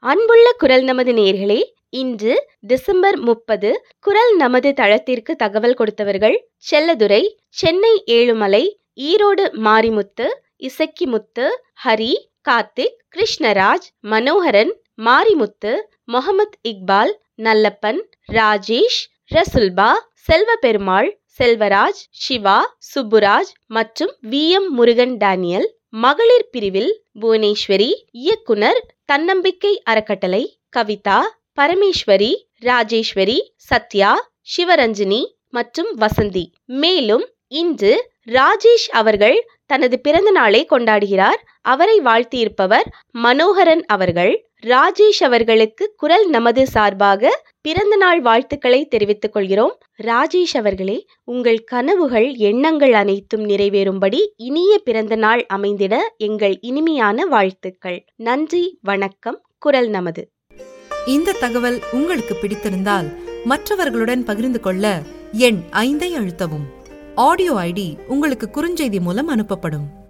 அன்புள்ள குரல் நமது நேர்களே இன்று டிசம்பர் முப்பது குரல் நமது தளத்திற்கு தகவல் கொடுத்தவர்கள் செல்லதுரை சென்னை ஏழுமலை ஈரோடு மாரிமுத்து இசக்கிமுத்து ஹரி கார்த்திக் கிருஷ்ணராஜ் மனோகரன் மாரிமுத்து முகமது இக்பால் நல்லப்பன் ராஜேஷ் ரசுல்பா செல்வபெருமாள் செல்வராஜ் சிவா சுப்புராஜ் மற்றும் வி எம் முருகன் டேனியல் மகளிர் பிரிவில் புவனேஸ்வரி இயக்குனர் தன்னம்பிக்கை அறக்கட்டளை கவிதா பரமேஸ்வரி ராஜேஸ்வரி சத்யா சிவரஞ்சினி மற்றும் வசந்தி மேலும் இன்று ராஜேஷ் அவர்கள் தனது பிறந்த நாளை கொண்டாடுகிறார் அவரை வாழ்த்தியிருப்பவர் மனோகரன் அவர்கள் ராஜேஷ் அவர்களுக்கு குரல் நமது சார்பாக பிறந்த நாள் வாழ்த்துக்களை தெரிவித்துக் கொள்கிறோம் ராஜேஷ் அவர்களே உங்கள் கனவுகள் எண்ணங்கள் அனைத்தும் நிறைவேறும்படி இனிய பிறந்த நாள் அமைந்திட எங்கள் இனிமையான வாழ்த்துக்கள் நன்றி வணக்கம் குரல் நமது இந்த தகவல் உங்களுக்கு பிடித்திருந்தால் மற்றவர்களுடன் பகிர்ந்து கொள்ள எண் ஐந்தை அழுத்தவும் ஆடியோ ஐடி உங்களுக்கு குறுஞ்செய்தி மூலம் அனுப்பப்படும்